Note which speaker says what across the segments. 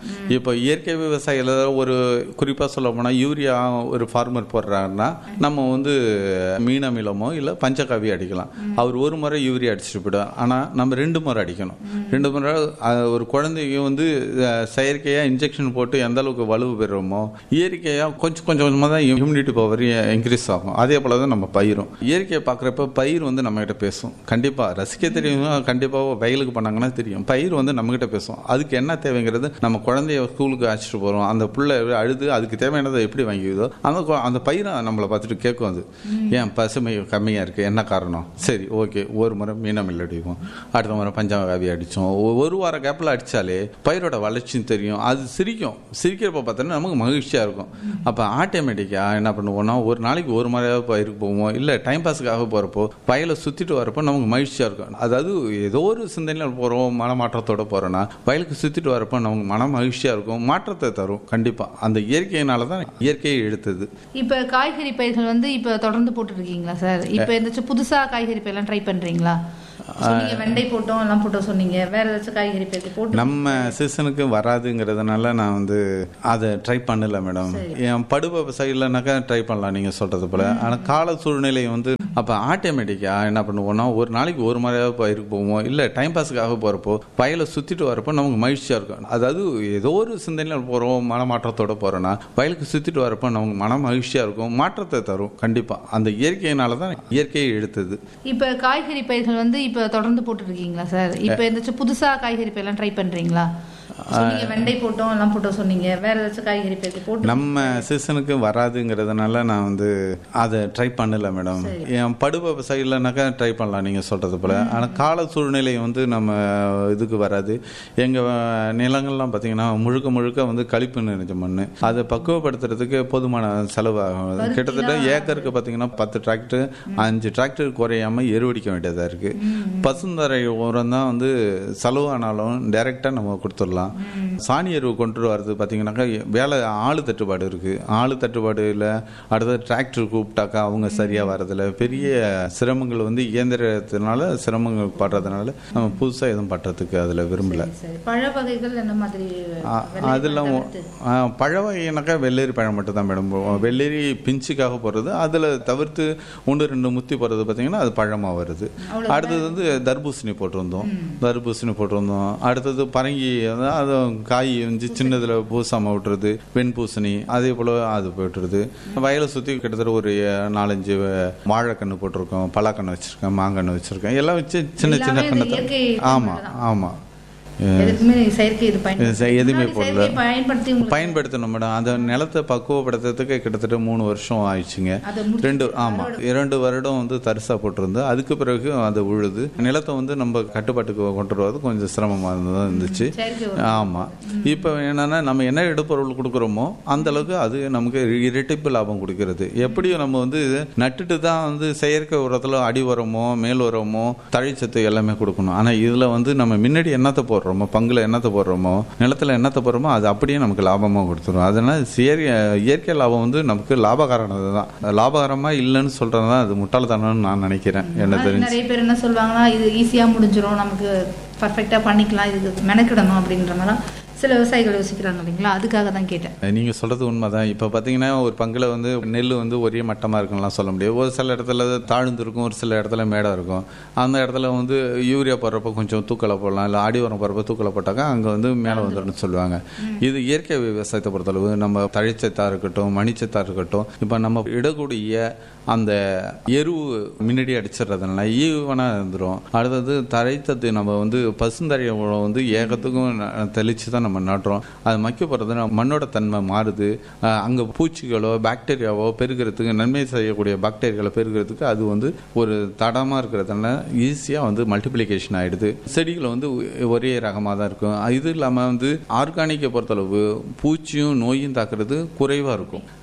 Speaker 1: இப்போ இயற்கை விவசாயில ஒரு குறிப்பாக சொல்ல போனால் யூரியா ஒரு ஃபார்மர் போடுறாருன்னா நம்ம வந்து மீன் அமிலமோ இல்லை பஞ்சகாவி அடிக்கலாம் அவர் ஒரு முறை யூரியா அடிச்சுட்டு போயிடுவார் ஆனால் நம்ம ரெண்டு முறை அடிக்கணும் ரெண்டு முறை அஹ், ஒரு குழந்தைக்கு வந்து அஹ், செயற்கையாக இன்ஜெக்ஷன் போட்டு எந்த அளவுக்கு வலுவு பெறுமோ இயற்கையாக கொஞ்சம் கொஞ்சம் கொஞ்சமாக தான் இம்யூனிட்டி பவர் இன்க்ரீஸ் ஆகும் அதே போல தான் நம்ம பயிரும் இயற்கையை பார்க்குறப்ப பயிர் வந்து நம்மகிட்ட பேசும் கண்டிப்பாக ரசிக்க தெரியும் கண்டிப்பாக வயலுக்கு பண்ணாங்கன்னா தெரியும் பயிர் வந்து நம்மகிட்ட பேசும் அதுக்கு என்ன தேவைங்கிறது நம்ம குழந்தைய ஸ்கூலுக்கு அழைச்சிட்டு போகிறோம் அந்த புள்ள அழுது அதுக்கு தேவையானதை எப்படி வாங்கிக்குதோ அந்த கு- அந்த பயிரை நம்மளை பார்த்துட்டு கேட்கும் அது ஏன் பசுமை கம்மியாக இருக்குது என்ன காரணம் சரி ஓகே ஒரு முறை மீனமில் அடிக்கும் அடுத்த முறை பஞ்சாகாவி அடித்தோம் ஒரு வார கேப்பில் அடித்தாலே பயிரோட வளர்ச்சியும் தெரியும் அது சிரிக்கும் சிரிக்கிறப்ப பார்த்தோன்னா நமக்கு மகிழ்ச்சியாக இருக்கும் அப்போ ஆட்டோமேட்டிக்காக என்ன பண்ணுவோம்னா ஒரு நாளைக்கு ஒரு முறையாவது பயிருக்கு போவோம் இல்லை டைம் பாஸுக்காக போகிறப்போ வயலை சுற்றிட்டு வரப்போ நமக்கு மகிழ்ச்சியாக இருக்கும் அதாவது ஏதோ ஒரு சிந்தனையில் போகிறோம் மனமாற்றத்தோட போகிறோன்னா வயலுக்கு சுற்றிட்டு வரப்போ நமக்கு மன மகிழ்ச்சியாக இருக்கும் மாற்றத்தை தரும் கண்டிப்பாக அந்த இயற்கையினால தான் இயற்கையை எடுத்தது
Speaker 2: இப்ப காய்கறி பயிர்கள் வந்து இப்ப தொடர்ந்து போட்டுட்டு இருக்கீங்களா சார் இப்ப எதாச்சும் புதுசா காய்கறி பயிரெல்லாம் ட்ரை பண்றீங்களா சொன்னீங்க வெண்டை போட்டோம் எல்லாம் போட்டோம் சொன்னீங்க வேற ஏதாச்சும் காய்கறி பயிர்கள் போட்டு
Speaker 1: நம்ம சீசனுக்கு வராதுங்கிறதுனால நான் வந்து அதை ட்ரை பண்ணல மேடம் என் படுவ சைட்லனாக்கா ட்ரை பண்ணலாம் நீங்கள் சொல்கிறது போல் ஆனால் கால சூழ்நிலை வந்து அப்போ ஆட்டோமேட்டிக்காக என்ன பண்ணுவோம்னா ஒரு நாளைக்கு ஒரு முறையாவது பயிருக்கு போவோம் இல்லை டைம் பாஸுக்காக போகிறப்போ வயலை சுற்றிட்டு வரப்போ நமக்கு மகிழ்ச்சியாக இருக்கும் அதாவது ஏதோ ஒரு சிந்தனையில் போகிறோம் மனமாற்றத்தோட போகிறோன்னா வயலுக்கு சுற்றிட்டு வரப்போ நமக்கு மன மகிழ்ச்சியாக இருக்கும் மாற்றத்தை தரும் கண்டிப்பாக அந்த இயற்கையினால தான் இயற்கையை எடுத்தது
Speaker 2: இப்ப காய்கறி பயிர்கள் வந்து இப்ப தொடர்ந்து போட்டுட்டு இருக்கீங்களா சார் இப்ப எதாச்சும் புதுசா காய்கறி பயிரெல்லாம் ட்ரை பண்றீங்களா சொன்னீங்க வெண்டை போட்டோம் எல்லாம் போட்டோம் சொன்னீங்க வேற ஏதாச்சும் காய்கறி பயிர்கள் போட்டு
Speaker 1: நம்ம சீசனுக்கு வராதுங்கிறதுனால நான் வந்து அதை ட்ரை பண்ணல மேடம் என் படுவ சைட்லனாக்கா ட்ரை பண்ணலாம் நீங்கள் சொல்கிறது போல் ஆனால் கால சூழ்நிலை வந்து நம்ம இதுக்கு வராது எங்கள் நிலங்கள்லாம் பார்த்தீங்கன்னா முழுக்க முழுக்க வந்து கழிப்பு நிறைஞ்ச மண் அதை பக்குவப்படுத்துறதுக்கு போதுமான செலவாகும் கிட்டத்தட்ட ஏக்கருக்கு பார்த்தீங்கன்னா பத்து டிராக்டர் அஞ்சு டிராக்டர் குறையாம எருவடிக்க வேண்டியதாக இருக்குது பசுந்தரை உரம் தான் வந்து செலவானாலும் டைரெக்டாக நம்ம கொடுத்துடலாம் சாணி எருவு கொண்டு வரது பார்த்தீங்கன்னாக்கா வேலை ஆளு தட்டுப்பாடு இருக்கு ஆளு தட்டுப்பாடு இல்லை அடுத்தது டிராக்டர் கூப்பிட்டாக்கா அவங்க சரியா வரதில்ல பெரிய சிரமங்கள் வந்து இயந்திரத்தினால சிரமங்கள் படுறதுனால நம்ம புதுசாக எதுவும் பண்றதுக்கு அதில் விரும்பல
Speaker 2: சரி பழ வகைகள் என்ன மாதிரி
Speaker 1: ஆ, அதெல்லாம் ஆ, பழ வகைனாக்கா வெள்ளரி பழம் மட்டும் தான் மேடம் போவோம். வெள்ளரி பிஞ்சுக்காக போடுறது அதில் தவிர்த்து ஒன்று ரெண்டு முத்தி போடுறது பார்த்தீங்கன்னா அது பழமாக வருது அடுத்தது வந்து தர்பூசணி போட்டிருந்தோம் தர்பூசணி போட்டிருந்தோம் அடுத்தது பரங்கி வந்து அது காய் வந்து சின்னதில் பூசாமல் விட்டுறது வெண்பூசணி அதே போல் அது போட்டுருது வயலை சுற்றி கிட்டத்தட்ட ஒரு நாலஞ்சு வாழைக்கன்று போட்டிருக்கோம் பலாக்கன்று வச்சுருக்கேன் மாங்கன்று வச்சுருக்கேன் எல்லாம் வச்சு சின்ன சின்ன
Speaker 2: எல்லாமே இந்த
Speaker 1: கண்ணத்தை
Speaker 2: இயற்கை
Speaker 1: ஆமாம் ஆமாம்
Speaker 2: எதுக்குமே செயற்கை இது
Speaker 1: இது எதுவுமே
Speaker 2: முன்னாடி
Speaker 1: போடல.
Speaker 2: செயற்கை பயன்படுத்தி உங்களுக்கு
Speaker 1: பயன்படுத்தணும் மேடம் அந்த நிலத்தை பக்குவப்படுத்துறதுக்கு கிட்டத்தட்ட மூணு வருஷம் ஆயிடுச்சுங்க
Speaker 2: அதை முடிச்சு
Speaker 1: ரெண்டு ஆமாம் இரண்டு வருடம் வந்து தரிசா போட்டிருந்து அதுக்கு பிறகு அது உழுது நிலத்தை வந்து நம்ம கட்டுப்பாட்டுக்கு கொண்டு வருவது கொஞ்சம் சிரமமாக தான் இருந்துச்சு
Speaker 2: செயற்கை
Speaker 1: ஆமாம் இப்போ என்னன்னா நம்ம என்ன எடுப்பொருள் கொடுக்குறோமோ அந்த அளவுக்கு அது நமக்கு இரட்டிப்பு லாபம் கொடுக்கிறது எப்படியும் நம்ம வந்து நட்டுட்டு தான் வந்து செயற்கை உரத்தில் அடி உரமோ மேல் உரமோ தழைச்சத்து எல்லாமே கொடுக்கணும் ஆனால் இதில் வந்து நம்ம முன்னாடி என்னத்தை போடுறோமோ பங்குல என்னத்தை போடுறோமோ நிலத்துல என்னத்தை போடுறோமோ அது அப்படியே நமக்கு லாபமாக கொடுத்துரும் அதனால செயற்கை இயற்கை லாபம் வந்து நமக்கு லாபகரமானது தான் லாபகரமாக இல்லைன்னு சொல்கிறது தான் அது முட்டாள்தனம்னு நான் நினைக்கிறேன் என்ன
Speaker 2: ஆனா
Speaker 1: தெரிஞ்சு
Speaker 2: நிறைய பேர் என்ன சொல்லுவாங்கன்னா இது ஈஸியா முடிஞ்சிரும் நமக்கு பர்ஃபெக்டா பண்ணிக்கலாம் இதுக்கு மெனக்கிடணும் அப்படின்ற மாதிரிலாம் சில விவசாயிகள் யோசிக்கிறாங்க இல்லைங்களா அதுக்காக தான் கேட்டேன்
Speaker 1: நீங்க சொல்றது உண்மைதான் இப்போ பார்த்தீங்கன்னா ஒரு பங்குல வந்து நெல் வந்து ஒரே மட்டமா இருக்கும்லாம் சொல்ல முடியாது ஒரு சில இடத்துல தாழ்ந்து இருக்கும் ஒரு சில இடத்துல மேடா இருக்கும் அந்த இடத்துல வந்து யூரியா போடுறப்ப கொஞ்சம் தூக்கலை போடலாம் இல்லை ஆடி உரம் போடுறப்ப தூக்கலை போட்டாக்கா அங்கே வந்து மேலே வந்துடும் சொல்லுவாங்க இது இயற்கை விவசாயத்தை பொறுத்தளவு நம்ம தழைச்சத்தா இருக்கட்டும் மணிச்சத்தா இருக்கட்டும் இப்போ நம்ம இடக்கூடிய அந்த எருவு முன்னாடி அடிச்சிடுறதுனால ஈவனாக இருந்துரும் அடுத்தது தழைத்தத்து நம்ம வந்து பசுந்தழை உரம் வந்து ஏகத்துக்கும் ந- தெளிச்சு தான் நம்ம நடுறோம் அது மக்க போகிறது மண்ணோட தன்மை மாறுது அஹ் அங்க பூச்சிகளோ பாக்டீரியாவோ பெருகிறதுக்கு நன்மை செய்யக்கூடிய பாக்டீரியாக்களை பெருகிறதுக்கு அது வந்து ஒரு தடமா இருக்கிறதுனால ஈஸியா வந்து மல்டிப்ளிகேஷன் ஆயிடுது செடிகள் வந்து ஒ- ஒரே ரகமாக தான் இருக்கும் இது இல்லாமல் வந்து ஆர்கானிக்கை பொறுத்தளவு பூச்சியும் நோயும் தாக்குறது குறைவா இருக்கும்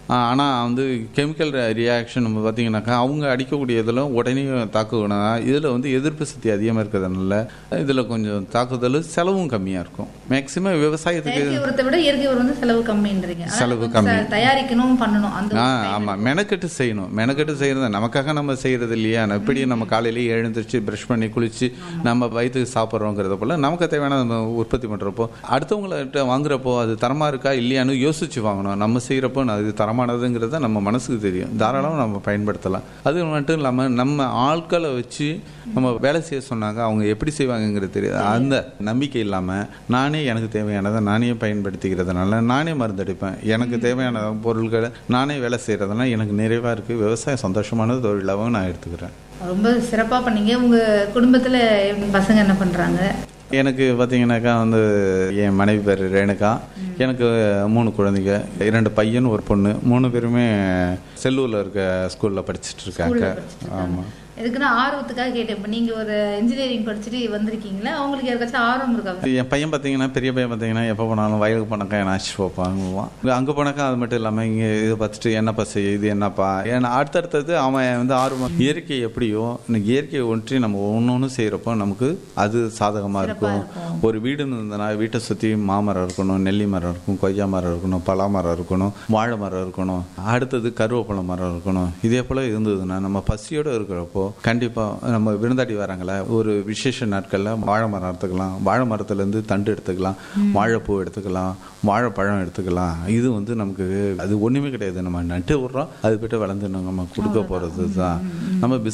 Speaker 1: ஆனால் வந்து கெமிக்கல் ரியாக்ஷன் நம்ம பார்த்தீங்கன்னாக்கா அவங்க அடிக்கக்கூடிய இதில் உடனே தாக்குகணும் இதில் வந்து எதிர்ப்பு சக்தி அதிகமாக இருக்கிறதுனால இதில் கொஞ்சம் தாக்குதல் செலவும் கம்மியாக இருக்கும் மேக்சிமம் விவசாயத்துக்கு
Speaker 2: செயற்கை உரத்தை விட இயற்கை உரம் வந்து செலவு கம்மின்றீங்க ஆனா
Speaker 1: செலவு
Speaker 2: கொஞ்சம்
Speaker 1: கம்மி.
Speaker 2: ச- தயாரிக்கணும் பண்ணணும் அந்த
Speaker 1: ஆ
Speaker 2: ஒரு time
Speaker 1: ஆமாம் மெனக்கெட்டு செய்யணும் மெனக்கெட்டு செய்கிறது நமக்காக நம்ம செய்கிறது இல்லையா நான் எப்படி நம்ம காலையிலேயே எழுந்திரிச்சு ப்ரஷ் பண்ணி குளிச்சு நம்ம வயிற்றுக்கு சாப்பிட்றோங்கிறத போல நமக்கு தேவையான நம்ம உற்பத்தி பண்ணுறப்போ அடுத்தவங்கள்ட்ட வாங்குறப்போ அது தரமாக இருக்கா இல்லையான்னு யோசிச்சு வாங்கணும் நம்ம செய்கிறப்போ அது தரமானதுங்கிறத நம்ம மனசுக்கு தெரியும் தாராளமாக நம்ம பயன்படுத்தலாம் அது மட்டும் இல்லாமல் நம்ம ஆட்களை வச்சு நம்ம வேலை செய்ய சொன்னாங்க அவங்க எப்படி செய்வாங்கங்கிறது தெரியாது அந்த நம்பிக்கை இல்லாமல் நானே எனக்கு தேவையானதை நானே பயன்படுத்திக்கிறதுனால நானே மருந்தடிப்பேன் எனக்கு தேவையான பொருட்களை நானே வேலை செய்கிறதுனால எனக்கு நிறைவாக இருக்குது விவசாயம் சந்தோஷமான தொழிலாகவும் நான் எடுத்துக்கிறேன்
Speaker 2: ரொம்ப சிறப்பா பண்ணீங்க உங்க குடும்பத்துல உங்க பசங்க என்ன பண்றாங்க
Speaker 1: எனக்கு பார்த்தீங்கன்னாக்கா வந்து என் மனைவி பேர் ரேணுகா எனக்கு மூணு குழந்தைங்க இரண்டு பையன் ஒரு பொண்ணு மூணு பேருமே செல்லூரில் இருக்க ஸ்கூலில் படிச்சுட்டு இருக்காங்க ஆமாம்
Speaker 2: எதுக்குன்னா ஆர்வத்துக்காக கேட்டேன் இப்போ நீங்க ஒரு இன்ஜினியரிங் படிச்சுட்டு வந்திருக்கீங்களா அவங்களுக்கு யாருக்காச்சும் ஆர்வம் இருக்கா
Speaker 1: என் பையன் பார்த்தீங்கன்னா பெரிய பையன் பார்த்தீங்கன்னா எப்போ போனாலும் வயலுக்கு போனாக்கா என்ன ஆச்சு போப்பாங்குவான் அங்கே போனாக்கா அது மட்டும் இல்லாமல் இங்கே இதை பார்த்துட்டு என்னப்பா செய்ய இது என்னப்பா ஏன்னா அடுத்தடுத்தது அவன் வந்து ஆர்வம் இயற்கை எப்படியோ இந்த இயற்கையை ஒன்றி நம்ம ஒன்று ஒன்று செய்கிறப்போ நமக்கு அது சாதகமாக இருக்கும் ஒரு வீடுன்னு இருந்தனா வீட்டை சுற்றி மாமரம் இருக்கணும் நெல்லி மரம் இருக்கும் கொய்யா மரம் இருக்கணும் பலா மரம் இருக்கணும் வாழை மரம் இருக்கணும் அடுத்தது கருவேப்பிலை மரம் இருக்கணும் இதே போல் இருந்ததுன்னா நம்ம பசியோடு இருக்கிறப்போ கண்டிப்பாக நம்ம விருந்தாடி வராங்களே ஒரு விசேஷ நாட்களில் வாழை மரம் எடுத்துக்கலாம் வாழை மரத்துலேருந்து தண்டு எடுத்துக்கலாம் வாழைப்பூ எடுத்துக்கலாம் வாழைப்பழம் எடுத்துக்கலாம் இது வந்து நமக்கு அது ஒன்றுமே கிடையாது நம்ம நட்டு விட்றோம் அது போய்ட்டு வளர்ந்து நம்ம கொடுக்க போகிறது தான் நம்ம பிஸ்னஸ்